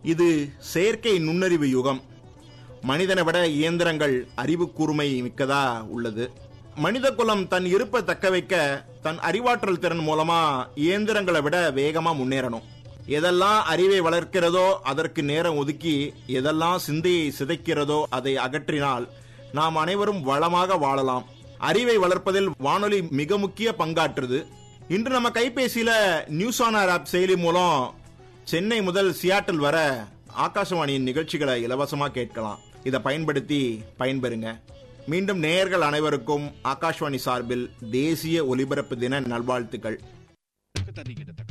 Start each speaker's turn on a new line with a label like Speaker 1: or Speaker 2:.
Speaker 1: இது செயற்கை நுண்ணறிவு யுகம் மனிதனை விட இயந்திரங்கள் அறிவு கூர்மை மிக்கதா உள்ளது மனித குலம் தன் இருப்பை தக்க வைக்க தன் அறிவாற்றல் திறன் மூலமா இயந்திரங்களை விட வேகமா முன்னேறணும் எதெல்லாம் அறிவை வளர்க்கிறதோ அதற்கு நேரம் ஒதுக்கி எதெல்லாம் சிந்தையை சிதைக்கிறதோ அதை அகற்றினால் நாம் அனைவரும் வளமாக வாழலாம் அறிவை வளர்ப்பதில் வானொலி மிக முக்கிய பங்காற்றுது இன்று நம்ம கைபேசியில நியூஸ் ஆனர் ஆப் செயலி மூலம் சென்னை முதல் சியாட்டில் வர ஆகாசவாணியின் நிகழ்ச்சிகளை இலவசமா கேட்கலாம் இதை பயன்படுத்தி பயன்பெறுங்க மீண்டும் நேயர்கள் அனைவருக்கும் ஆகாஷ்வாணி சார்பில் தேசிய ஒலிபரப்பு தின நல்வாழ்த்துக்கள்
Speaker 2: தண்ணி கிட்ட